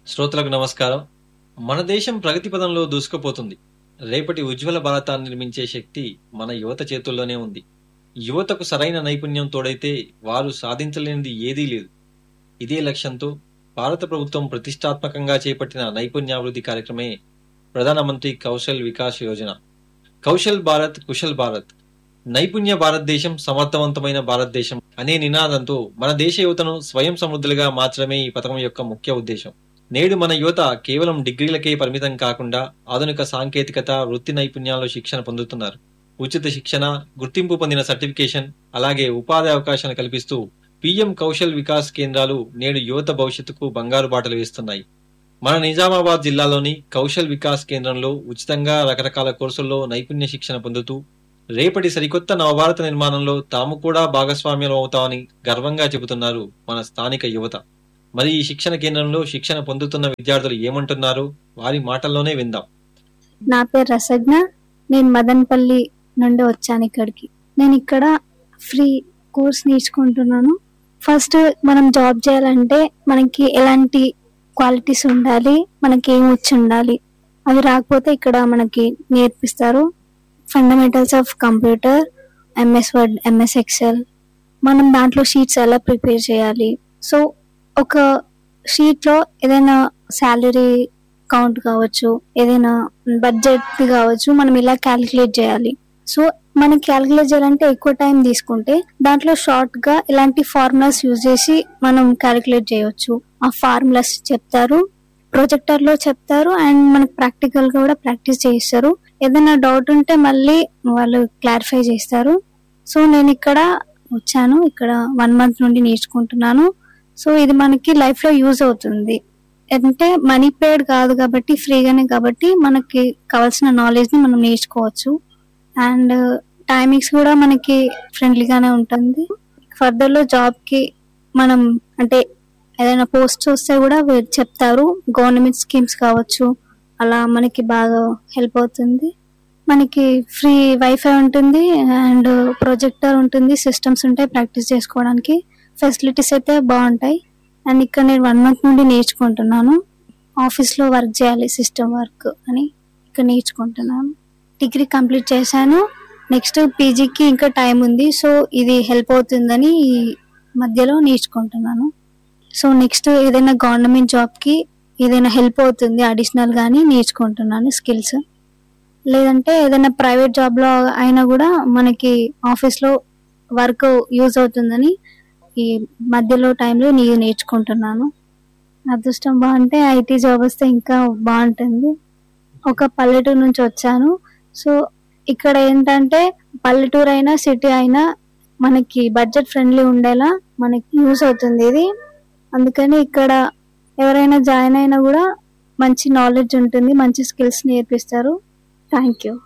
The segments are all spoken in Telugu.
శ్రోతలకు నమస్కారం మన దేశం ప్రగతి పదంలో దూసుకుపోతుంది రేపటి ఉజ్వల భారతాన్ని నిర్మించే శక్తి మన యువత చేతుల్లోనే ఉంది యువతకు సరైన నైపుణ్యం తోడైతే వారు సాధించలేనిది ఏదీ లేదు ఇదే లక్ష్యంతో భారత ప్రభుత్వం ప్రతిష్టాత్మకంగా చేపట్టిన నైపుణ్యాభివృద్ధి కార్యక్రమే ప్రధానమంత్రి కౌశల్ వికాస్ యోజన కౌశల్ భారత్ కుశల్ భారత్ నైపుణ్య భారతదేశం సమర్థవంతమైన భారతదేశం అనే నినాదంతో మన దేశ యువతను స్వయం సమృద్ధులుగా మార్చడమే ఈ పథకం యొక్క ముఖ్య ఉద్దేశం నేడు మన యువత కేవలం డిగ్రీలకే పరిమితం కాకుండా ఆధునిక సాంకేతికత వృత్తి నైపుణ్యాల్లో శిక్షణ పొందుతున్నారు ఉచిత శిక్షణ గుర్తింపు పొందిన సర్టిఫికేషన్ అలాగే ఉపాధి అవకాశాలు కల్పిస్తూ పీఎం కౌశల్ వికాస్ కేంద్రాలు నేడు యువత భవిష్యత్తుకు బంగారు బాటలు వేస్తున్నాయి మన నిజామాబాద్ జిల్లాలోని కౌశల్ వికాస్ కేంద్రంలో ఉచితంగా రకరకాల కోర్సుల్లో నైపుణ్య శిక్షణ పొందుతూ రేపటి సరికొత్త నవభారత నిర్మాణంలో తాము కూడా భాగస్వామ్యం అవుతామని గర్వంగా చెబుతున్నారు మన స్థానిక యువత మరి ఈ శిక్షణ కేంద్రంలో శిక్షణ పొందుతున్న విద్యార్థులు ఏమంటున్నారు వారి మాటల్లోనే విందాం నా పేరు రసజ్ఞ నేను మదన్పల్లి నుండి వచ్చాను ఇక్కడికి నేను ఇక్కడ ఫ్రీ కోర్స్ నేర్చుకుంటున్నాను ఫస్ట్ మనం జాబ్ చేయాలంటే మనకి ఎలాంటి క్వాలిటీస్ ఉండాలి మనకి ఏం వచ్చి ఉండాలి అవి రాకపోతే ఇక్కడ మనకి నేర్పిస్తారు fundamentals of computer MS Word MS Excel మనం దాంట్లో షీట్స్ ఎలా ప్రిపేర్ చేయాలి సో ఒక షీట్లో ఏదైనా శాలరీ కౌంట్ కావచ్చు ఏదైనా బడ్జెట్ కావచ్చు మనం ఇలా క్యాలిక్యులేట్ చేయాలి సో మనం క్యాలిక్యులేట్ చేయాలంటే ఎక్కువ టైం తీసుకుంటే దాంట్లో షార్ట్ గా ఇలాంటి ఫార్ములాస్ యూజ్ చేసి మనం క్యాలిక్యులేట్ చేయవచ్చు ఆ ఫార్ములాస్ చెప్తారు ప్రొజెక్టర్ లో చెప్తారు అండ్ మనకు ప్రాక్టికల్ గా కూడా ప్రాక్టీస్ చేయిస్తారు ఏదైనా డౌట్ ఉంటే మళ్ళీ వాళ్ళు క్లారిఫై చేస్తారు సో నేను ఇక్కడ వచ్చాను ఇక్కడ వన్ మంత్ నుండి నేర్చుకుంటున్నాను సో ఇది మనకి లైఫ్ లో యూజ్ అవుతుంది అంటే మనీ పేడ్ కాదు కాబట్టి ఫ్రీగానే కాబట్టి మనకి కావాల్సిన నాలెడ్జ్ ని మనం నేర్చుకోవచ్చు అండ్ టైమింగ్స్ కూడా మనకి ఫ్రెండ్లీగానే ఉంటుంది ఫర్దర్ లో జాబ్ కి మనం అంటే ఏదైనా పోస్ట్ వస్తే కూడా వీళ్ళు చెప్తారు గవర్నమెంట్ స్కీమ్స్ కావచ్చు అలా మనకి బాగా హెల్ప్ అవుతుంది మనకి ఫ్రీ వైఫై ఉంటుంది అండ్ ప్రొజెక్టర్ ఉంటుంది సిస్టమ్స్ ఉంటాయి ప్రాక్టీస్ చేసుకోవడానికి ఫెసిలిటీస్ అయితే బాగుంటాయి అండ్ ఇక్కడ నేను వన్ మంత్ నుండి నేర్చుకుంటున్నాను ఆఫీస్లో వర్క్ చేయాలి సిస్టమ్ వర్క్ అని ఇక్కడ నేర్చుకుంటున్నాను డిగ్రీ కంప్లీట్ చేశాను నెక్స్ట్ పీజీకి ఇంకా టైం ఉంది సో ఇది హెల్ప్ అవుతుందని ఈ మధ్యలో నేర్చుకుంటున్నాను సో నెక్స్ట్ ఏదైనా గవర్నమెంట్ జాబ్కి ఏదైనా హెల్ప్ అవుతుంది అడిషనల్ గానీ నేర్చుకుంటున్నాను స్కిల్స్ లేదంటే ఏదైనా ప్రైవేట్ జాబ్లో అయినా కూడా మనకి ఆఫీస్లో వర్క్ యూజ్ అవుతుందని ఈ మధ్యలో టైంలో నేను నేర్చుకుంటున్నాను అదృష్టం బాగుంటే ఐటీ జాబ్ వస్తే ఇంకా బాగుంటుంది ఒక పల్లెటూరు నుంచి వచ్చాను సో ఇక్కడ ఏంటంటే పల్లెటూరు అయినా సిటీ అయినా మనకి బడ్జెట్ ఫ్రెండ్లీ ఉండేలా మనకి యూస్ అవుతుంది ఇది అందుకని ఇక్కడ ఎవరైనా జాయిన్ అయినా కూడా మంచి నాలెడ్జ్ ఉంటుంది మంచి స్కిల్స్ నేర్పిస్తారు thank you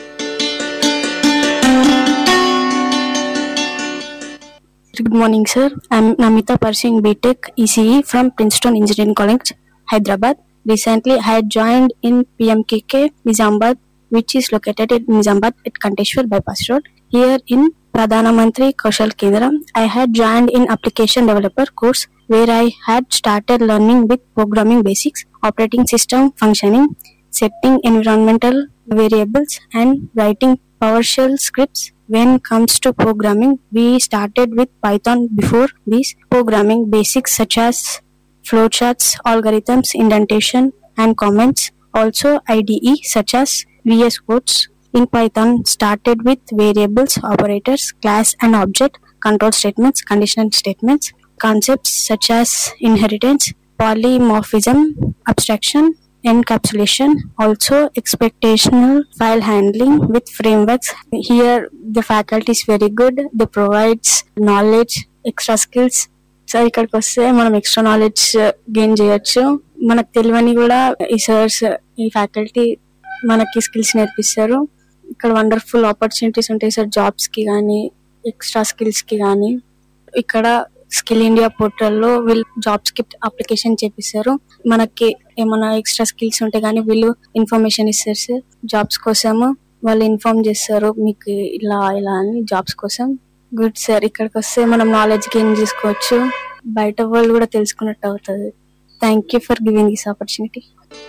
Good morning, sir. I'm Namita pursuing BTech ECE from Princeton Engineering College, Hyderabad. Recently, I had joined in PMKK Nizamabad, which is located in Nizamabad at Kanteshwar Bypass Road. Here in Pradhana Mantri Kaushal Kendra, I had joined in application developer course where I had started learning with programming basics, operating system functioning, setting environmental variables, and writing PowerShell scripts when comes to programming we started with python before this programming basics such as flowcharts algorithms indentation and comments also ide such as vs codes in python started with variables operators class and object control statements conditional statements concepts such as inheritance polymorphism abstraction encapsulation also expectational file handling with frameworks here the faculty is very good they provides knowledge extra skills so ఇక్కడికి వస్తే మనం ఎక్స్ట్రా నాలెడ్జ్ గెయిన్ చేయొచ్చు మనకు తెలియని కూడా ఈ సర్స్ ఈ ఫ్యాకల్టీ మనకి స్కిల్స్ నేర్పిస్తారు ఇక్కడ వండర్ఫుల్ ఆపర్చునిటీస్ ఉంటాయి సార్ జాబ్స్ కి కానీ ఎక్స్ట్రా స్కిల్స్ కి కానీ ఇక్కడ స్కిల్ ఇండియా పోర్టల్లో వీళ్ళు జాబ్స్ కి అప్లికేషన్ చేపిస్తారు మనకి ఏమైనా ఎక్స్ట్రా స్కిల్స్ ఉంటే కానీ వీళ్ళు ఇన్ఫర్మేషన్ ఇస్తారు సార్ జాబ్స్ కోసము వాళ్ళు ఇన్ఫార్మ్ చేస్తారు మీకు ఇలా ఇలా అని జాబ్స్ కోసం గుడ్ సార్ ఇక్కడికి వస్తే మనం నాలెడ్జ్ గెయిన్ చేసుకోవచ్చు బయట వాళ్ళు కూడా తెలుసుకున్నట్టు అవుతుంది Thank you for giving this opportunity.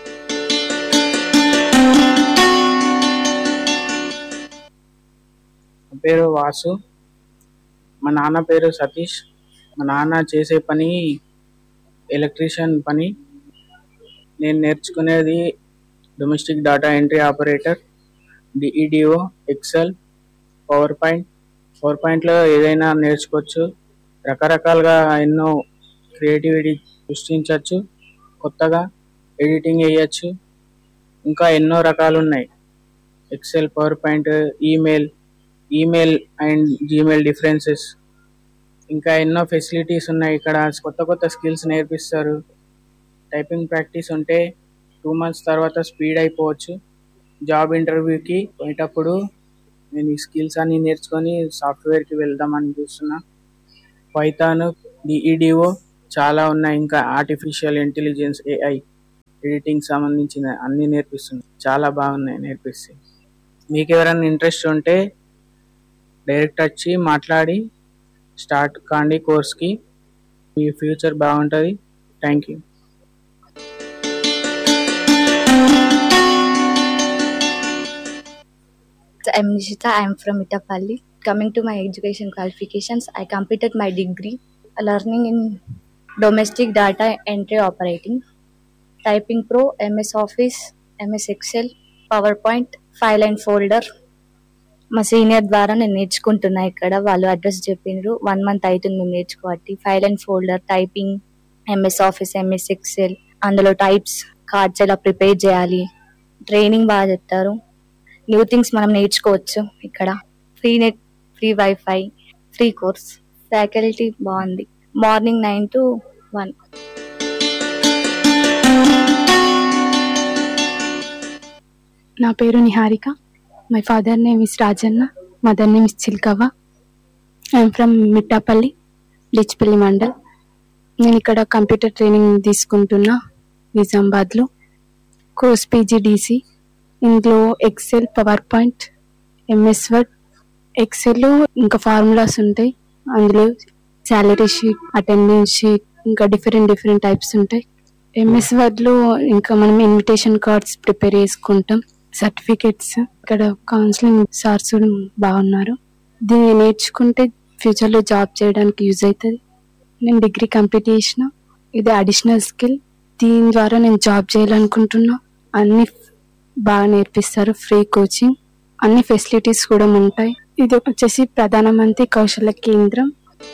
నా పేరు వాసు మా నాన్న పేరు సతీష్ మా నాన్న చేసే పని ఎలక్ట్రీషియన్ పని నేను నేర్చుకునేది domestic data entry operator DEDO Excel PowerPoint power పాయింట్లో ఏదైనా నేర్చుకోవచ్చు రకరకాలుగా ఎన్నో క్రియేటివిటీ సృష్టించవచ్చు కొత్తగా ఎడిటింగ్ వేయచ్చు ఇంకా ఎన్నో రకాలు ఉన్నాయి Excel PowerPoint email email and Gmail differences ఇంకా ఎన్నో ఫెసిలిటీస్ ఉన్నాయి ఇక్కడ కొత్త కొత్త స్కిల్స్ నేర్పిస్తారు టైపింగ్ ప్రాక్టీస్ ఉంటే టూ మంత్స్ తర్వాత స్పీడ్ అయిపోవచ్చు జాబ్ ఇంటర్వ్యూకి పోయేటప్పుడు నేను ఈ స్కిల్స్ అన్ని నేర్చుకొని సాఫ్ట్వేర్కి వెళ్దామని చూస్తున్నా పైథాన్ డిఈడిఓ చాలా ఉన్నాయి ఇంకా ఆర్టిఫిషియల్ ఇంటెలిజెన్స్ ఏఐ ఎడిటింగ్ సంబంధించిన అన్ని నేర్పిస్తుంది చాలా బాగున్నాయి నేర్పిస్తే మీకు ఎవరైనా ఇంట్రెస్ట్ ఉంటే డైరెక్ట్ వచ్చి మాట్లాడి స్టార్ట్ కాండి కోర్స్కి మీ ఫ్యూచర్ బాగుంటుంది thank you I'm Nishita. I'm from Itapalli. Coming to my education qualifications, I completed my degree learning in domestic data entry operating, typing pro, MS Office, MS Excel, PowerPoint, file and folder. మా సీనియర్ ద్వారా నేను నేర్చుకుంటున్నా ఇక్కడ వాళ్ళు అడ్రస్ చెప్పిండ్రు వన్ మంత్ అవుతుంది నేను నేర్చుకోబట్టి file and folder typing MS Office MS Excel అందులో టైప్స్ కార్డ్స్ ఎలా ప్రిపేర్ చేయాలి ట్రైనింగ్ బాగా చెప్తారు న్యూ థింగ్స్ మనం నేర్చుకోవచ్చు ఇక్కడ free net free WiFi free course faculty బాగుంది మార్నింగ్ నైన్ టు వన్ నా పేరు Niharika my father name is Rajanna mother name is Chilkavva I'm from Mittapalli Lichpalli mandal నేను ఇక్కడ కంప్యూటర్ ట్రైనింగ్ తీసుకుంటున్నా నిజామాబాద్లో కోర్స్ పీజీడీసీ ఇందులో Excel PowerPoint MS Word Excel ఇంకా ఫార్ములాస్ ఉంటాయి అందులో శాలరీ షీట్ అటెండెన్స్ షీట్ ఇంకా డిఫరెంట్ డిఫరెంట్ టైప్స్ ఉంటాయి ఎంఎస్ వర్డ్లో ఇంకా మనం ఇన్విటేషన్ కార్డ్స్ ప్రిపేర్ చేసుకుంటాం సర్టిఫికేట్స్ ఇక్కడ కౌన్సిలింగ్ సార్స్ బాగున్నారు దీన్ని నేర్చుకుంటే ఫ్యూచర్లో జాబ్ చేయడానికి యూజ్ అవుతుంది నేను డిగ్రీ కంప్లీట్ చేసిన ఇది అడిషనల్ స్కిల్ దీని ద్వారా నేను జాబ్ చేయాలనుకుంటున్నా అన్ని బాగా నేర్పిస్తారు ఫ్రీ కోచింగ్ అన్ని ఫెసిలిటీస్ కూడా ఉంటాయి ఇది వచ్చేసి ప్రధానమంత్రి కౌశల కేంద్రం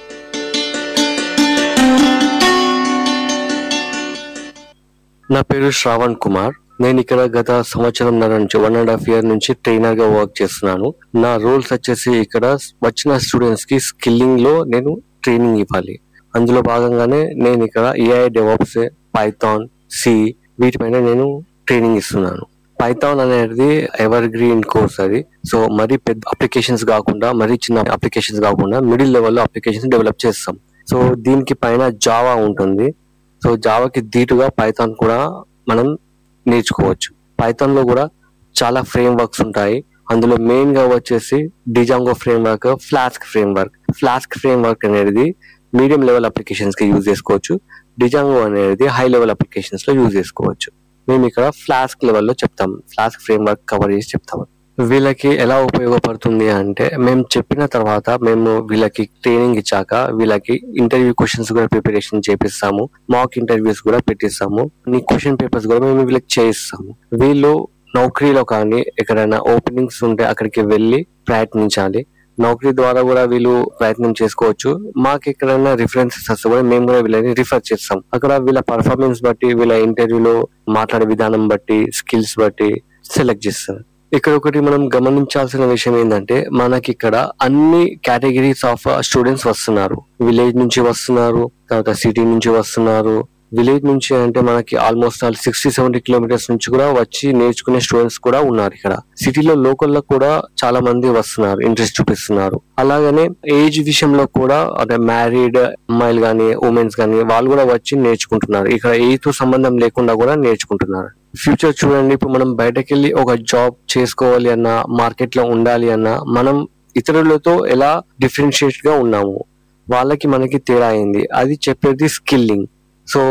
నా పేరు శ్రావణ్ కుమార్ నేను ఇక్కడ గత సంవత్సరంన్నర నుంచి వన్ అండ్ హాఫ్ ఇయర్ నుంచి ట్రైనర్ గా వర్క్ చేస్తున్నాను నా రోల్స్ వచ్చేసి ఇక్కడ వచ్చిన స్టూడెంట్స్ కి స్కిల్లింగ్ లో నేను ట్రైనింగ్ ఇవ్వాలి అందులో భాగంగానే నేను ఇక్కడ ఏఐ డెవాప్స్ పైథాన్ సి వీటిపైన నేను ట్రైనింగ్ ఇస్తున్నాను పైథాన్ అనేది ఎవర్ గ్రీన్ కోర్స్ అది సో మరి పెద్ద అప్లికేషన్స్ కాకుండా మరి చిన్న అప్లికేషన్స్ కాకుండా మిడిల్ లెవెల్లో అప్లికేషన్స్ డెవలప్ చేస్తాం సో దీనికి పైన జావా ఉంటుంది సో జావాకి ధీటుగా పైథాన్ కూడా మనం నేర్చుకోవచ్చు పైథాన్ లో కూడా చాలా ఫ్రేమ్ వర్క్స్ ఉంటాయి అందులో మెయిన్ గా వచ్చేసి Django framework Flask framework Flask framework అనేది మీడియం లెవెల్ అప్లికేషన్స్ కి యూజ్ చేసుకోవచ్చు డిజాంగో అనేది హై లెవెల్ అప్లికేషన్స్ లో యూజ్ చేసుకోవచ్చు మేము ఇక్కడ ఫ్లాస్క్ లెవెల్లో చెప్తాం ఫ్లాస్క్ ఫ్రేమ్ వర్క్ కవర్ చేసి చెప్తాము వీళ్ళకి ఎలా ఉపయోగపడుతుంది అంటే మేము చెప్పిన తర్వాత మేము వీళ్ళకి ట్రైనింగ్ ఇచ్చాక వీళ్ళకి ఇంటర్వ్యూ క్వశ్చన్స్ కూడా ప్రిపరేషన్ చేపిస్తాము మాక్ ఇంటర్వ్యూస్ కూడా పెట్టిస్తాము నీ క్వశ్చన్ పేపర్స్ కూడా మేము వీళ్ళకి చేయిస్తాము వీళ్ళు నౌకరీలో కానీ ఎక్కడైనా ఓపెనింగ్స్ ఉంటే అక్కడికి వెళ్ళి ప్రయత్నించాలి నౌకరీ ద్వారా కూడా వీళ్ళు ప్రయత్నం చేసుకోవచ్చు మాకు ఎక్కడైనా రిఫరెన్సెస్ వస్తే కూడా మేము కూడా వీళ్ళని రిఫర్ చేస్తాం అక్కడ వీళ్ళ పర్ఫార్మెన్స్ బట్టి వీళ్ళ ఇంటర్వ్యూలో మాట్లాడే విధానం బట్టి స్కిల్స్ బట్టి సెలెక్ట్ చేస్తారు ఇక్కడ ఒకటి మనం గమనించాల్సిన విషయం ఏంటంటే మనకి ఇక్కడ అన్ని కేటగిరీస్ ఆఫ్ స్టూడెంట్స్ వస్తున్నారు విలేజ్ నుంచి వస్తున్నారు తర్వాత సిటీ నుంచి వస్తున్నారు విలేజ్ నుంచి అంటే మనకి almost all sixty seventy kilometres నుంచి కూడా వచ్చి నేర్చుకునే స్టూడెంట్స్ కూడా ఉన్నారు ఇక్కడ సిటీలో లోకల్లో కూడా చాలా మంది వస్తున్నారు ఇంట్రెస్ట్ చూపిస్తున్నారు అలాగనే ఏజ్ విషయంలో కూడా అంటే మ్యారీడ్ అమ్మాయిలు కానీ ఉమెన్స్ కానీ వాళ్ళు కూడా వచ్చి నేర్చుకుంటున్నారు ఇక్కడ ఏజ్ తో సంబంధం లేకుండా కూడా నేర్చుకుంటున్నారు ఫ్యూచర్ చూడండి ఇప్పుడు మనం బయటకు వెళ్ళి ఒక జాబ్ చేసుకోవాలి అన్నా మార్కెట్ లో ఉండాలి అన్నా మనం ఇతరులతో ఎలా డిఫరెన్షియేట్ గా ఉన్నాము వాళ్ళకి మనకి తేడా అయింది అది చెప్పేది స్కిల్లింగ్ సో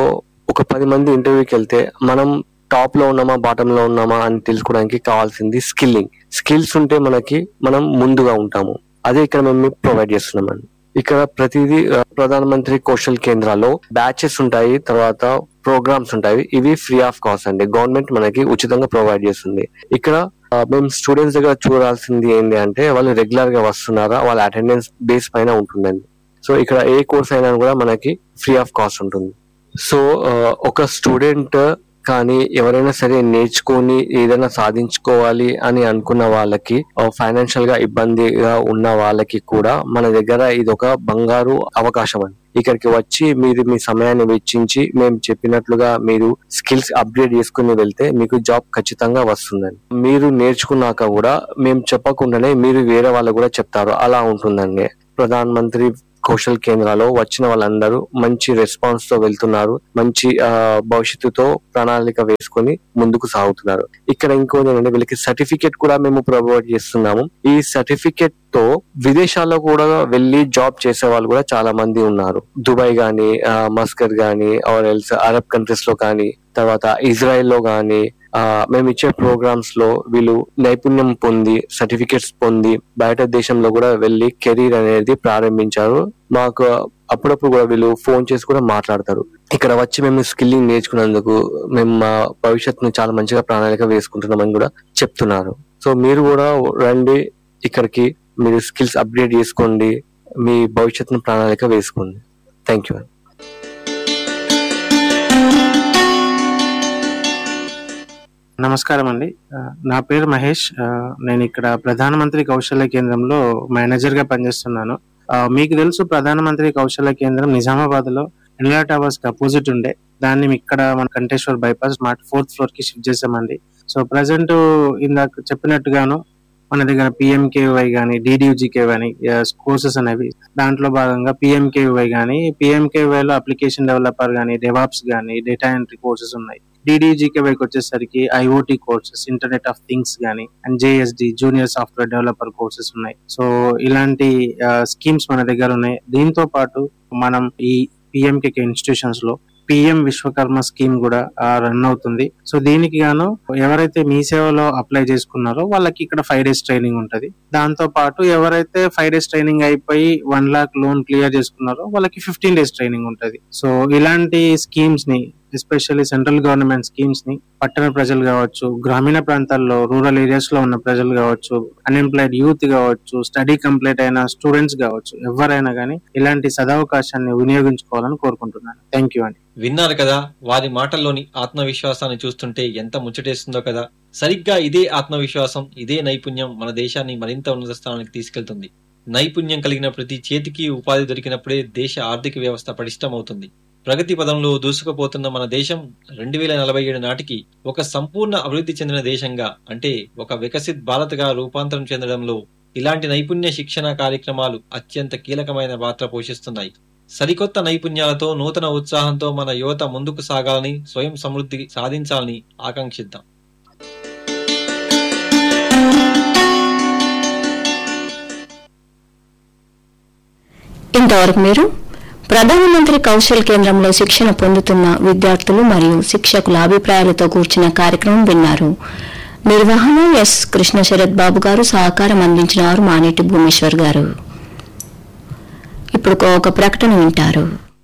ఒక పది మంది ఇంటర్వ్యూకి వెళ్తే మనం టాప్ లో ఉన్నామా బాటమ్ లో ఉన్నామా అని తెలుసుకోవడానికి కావాల్సింది స్కిల్లింగ్ స్కిల్స్ ఉంటే మనకి మనం ముందుగా ఉంటాము అదే ఇక్కడ మేము ప్రొవైడ్ చేస్తున్నామండి ఇక్కడ ప్రతిదీ ఆ, ప్రధానమంత్రి కౌశల్ కేంద్రాల్లో బ్యాచెస్ ఉంటాయి తర్వాత ప్రోగ్రామ్స్ ఉంటాయి ఇవి ఫ్రీ ఆఫ్ కాస్ట్ అండి గవర్నమెంట్ మనకి ఉచితంగా ప్రొవైడ్ చేస్తుంది ఇక్కడ ఆ, మేము స్టూడెంట్స్ దగ్గర చూడాల్సింది ఏంటి అంటే వాళ్ళు రెగ్యులర్ గా వస్తున్నారా వాళ్ళ అటెండెన్స్ బేస్ పైన ఉంటుందండి సో ఇక్కడ ఏ కోర్స్ అయినా కూడా మనకి ఫ్రీ ఆఫ్ కాస్ట్ ఉంటుంది సో ఆ, ఒక స్టూడెంట్ కానీ ఎవరైనా సరే నేర్చుకొని ఏదైనా సాధించుకోవాలి అని అనుకున్న వాళ్ళకి ఫైనాన్షియల్ గా ఇబ్బందిగా ఉన్న వాళ్ళకి కూడా మన దగ్గర ఇది ఒక బంగారు అవకాశం అండి ఇక్కడికి వచ్చి మీరు మీ సమయాన్ని వెచ్చించి మేము చెప్పినట్లుగా మీరు స్కిల్స్ అప్గ్రేడ్ చేసుకుని వెళ్తే మీకు జాబ్ ఖచ్చితంగా వస్తుందండి మీరు నేర్చుకున్నాక కూడా మేము చెప్పకుండానే మీరు వేరే వాళ్ళకు కూడా చెప్తారు అలా ఉంటుందండి ప్రధాన మంత్రి కౌశల్ కేంద్రాలో వచ్చిన వాళ్ళందరూ మంచి రెస్పాన్స్ తో వెళ్తున్నారు మంచి ఆ, భవిష్యత్తుతో ప్రణాళిక వేసుకొని ముందుకు సాగుతున్నారు ఇక్కడ ఇంకోటి ఏంటంటే వీళ్ళకి సర్టిఫికేట్ కూడా మేము ప్రొవైడ్ చేస్తున్నాము ఈ సర్టిఫికేట్ తో విదేశాల్లో కూడా వెళ్ళి జాబ్ చేసే వాళ్ళు కూడా చాలా మంది ఉన్నారు దుబాయ్ గానీ ఆ, మస్కర్ గానీ ఆర్ ఎల్స్ అరబ్ కంట్రీస్ లో కానీ తర్వాత ఇజ్రాయెల్ లో గానీ ఆ, మేము ఇచ్చే ప్రోగ్రామ్స్ లో వీళ్ళు నైపుణ్యం పొంది సర్టిఫికెట్స్ పొంది బయట దేశంలో కూడా వెళ్ళి కెరీర్ అనేది ప్రారంభించారు మాకు అప్పుడప్పుడు కూడా వీళ్ళు ఫోన్ చేసి కూడా మాట్లాడతారు ఇక్కడ వచ్చి మేము స్కిల్లింగ్ నేర్చుకున్నందుకు మేము మా భవిష్యత్తును చాలా మంచిగా ప్రణాళిక వేసుకుంటున్నామని కూడా చెప్తున్నారు సో మీరు కూడా రండి ఇక్కడికి మీరు స్కిల్స్ అప్గ్రేడ్ చేసుకోండి మీ భవిష్యత్తును ప్రణాళిక వేసుకోండి థ్యాంక్ యూ నమస్కారం అండి ఆ, నా పేరు మహేష్ ఆ, నేను ఇక్కడ ప్రధానమంత్రి కౌశల్య కేంద్రంలో మేనేజర్ గా పనిచేస్తున్నాను ఆ, మీకు తెలుసు ప్రధానమంత్రి కౌశల్య కేంద్రం నిజామాబాద్ లో ఎన్లా టవర్స్ కి అపోజిట్ ఉండే దాన్ని ఇక్కడ మన కంటేశ్వర్ బైపాస్ మాట ఫోర్త్ ఫ్లోర్ కి షిఫ్ట్ చేసామండి సో ప్రజెంట్ ఇందాక చెప్పినట్టుగాను మన దగ్గర పిఎంకేవై కానీ డిడియూజీకే కానీ కోర్సెస్ అనేవి దాంట్లో భాగంగా పిఎంకేవై కానీ పిఎంకేవై లో అప్లికేషన్ డెవలపర్ కానీ డెవాప్స్ కానీ డేటా ఎంట్రీ కోర్సెస్ ఉన్నాయి డిడిజికేవైకి వచ్చేసరికి IoT courses internet of things కానీ and JSD junior software developer courses ఉన్నాయి సో ఇలాంటి స్కీమ్స్ మన దగ్గర ఉన్నాయి దీంతో పాటు మనం ఈ పిఎంకేకే ఇన్స్టిట్యూషన్స్ లో పిఎం విశ్వకర్మ స్కీమ్ కూడా రన్ అవుతుంది సో దీనికి గాను ఎవరైతే మీ సేవలో అప్లై చేసుకున్నారో వాళ్ళకి ఇక్కడ ఫైవ్ డేస్ ట్రైనింగ్ ఉంటది దాంతో పాటు ఎవరైతే ఫైవ్ డేస్ ట్రైనింగ్ అయిపోయి వన్ లాక్ లోన్ క్లియర్ చేసుకున్నారో వాళ్ళకి ఫిఫ్టీన్ డేస్ ట్రైనింగ్ ఉంటది సో ఇలాంటి స్కీమ్స్ ని ఎస్పెషల్లీ సెంట్రల్ గవర్నమెంట్ స్కీమ్స్ ని పట్టణ ప్రజలు కావచ్చు గ్రామీణ ప్రాంతాల్లో రూరల్ ఏరియాస్ లో ఉన్న ప్రజలు కావచ్చు అన్ఎంప్లాయిడ్ యూత్ కావచ్చు స్టడీ కంప్లీట్ అయిన స్టూడెంట్స్ కావచ్చు ఎవరైనా కానీ ఇలాంటి సదవకాశాన్ని వినియోగించుకోవాలని కోరుకుంటున్నాను థ్యాంక్ యూ అండి విన్నారు కదా వారి మాటల్లోని ఆత్మవిశ్వాసాన్ని చూస్తుంటే ఎంత ముచ్చటేస్తుందో కదా సరిగ్గా ఇదే ఆత్మవిశ్వాసం ఇదే నైపుణ్యం మన దేశాన్ని మరింత ఉన్నత స్థానానికి తీసుకెళ్తుంది నైపుణ్యం కలిగిన ప్రతి చేతికి ఉపాధి దొరికినప్పుడే దేశ ఆర్థిక వ్యవస్థ పటిష్టమవుతుంది ప్రగతి పదంలో దూసుకుపోతున్న మన దేశం రెండు వేల నలభై ఏడు నాటికి ఒక సంపూర్ణ అభివృద్ధి చెందిన దేశంగా అంటే ఒక వికసిత్ భారత్ గా రూపాంతరం చెందడంలో ఇలాంటి నైపుణ్య శిక్షణ కార్యక్రమాలు అత్యంత కీలకమైన పాత్ర పోషిస్తున్నాయి సరికొత్త నైపుణ్యాలతో నూతన ఉత్సాహంతో మన యువత ముందుకు సాగాలని స్వయం సమృద్ధి సాధించాలని ఆకాంక్షిద్దాం ఇంతవరకు మీరు ప్రధానమంత్రి కౌశల్ కేంద్రంలో శిక్షణ పొందుతున్న విద్యార్థులు మరియు శిక్షకుల అభిప్రాయాలతో కూర్చున్న కార్యక్రమం విన్నారు నిర్వహణ ఎస్ కృష్ణ శరత్ బాబు గారు సహకారం అందించిన వారు మానేటి భూమేశ్వర్ గారు ఇప్పుడు ఒక ప్రకటన వింటారు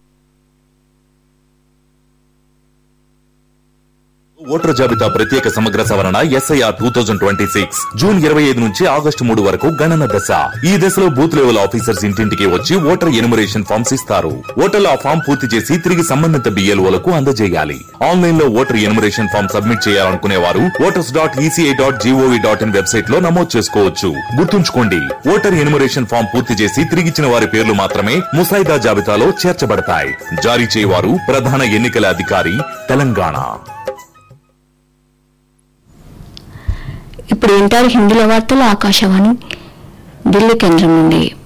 ఓటర్ జాబితా ప్రత్యేక సమగ్ర సవరణ SIR two thousand twenty six June ఇరవై ఐదు నుంచి ఆగస్టు మూడు వరకు గణన దశ ఈ దశలో బూత్ లెవెల్ ఆఫీసర్స్ ఇంటింటికి వచ్చి ఓటర్ ఎనుమరేషన్ ఫామ్స్ ఇస్తారు ఓటర్లు ఆ ఫామ్ పూర్తి చేసి తిరిగి సంబంధిత బిఎల్ఓలకు అందజేయాలి ఆన్లైన్ లో ఓటర్ ఎనుమరేషన్ ఫామ్ సబ్మిట్ చేయాలనుకునే వారు voters dot ECI dot GOV dot in website లో నమోదు చేసుకోవచ్చు గుర్తుంచుకోండి ఓటర్ ఎనుమరేషన్ ఫామ్ పూర్తి చేసి తిరిగిచ్చిన వారి పేర్లు మాత్రమే ముసాయిదా జాబితాలో చేర్చబడతాయి జారీ చేయవారు ప్రధాన ఎన్నికల అధికారి తెలంగాణ ఇప్పుడు వింటారు హిందీలో వార్తలు ఆకాశవాణి ఢిల్లీ కేంద్రం నుండి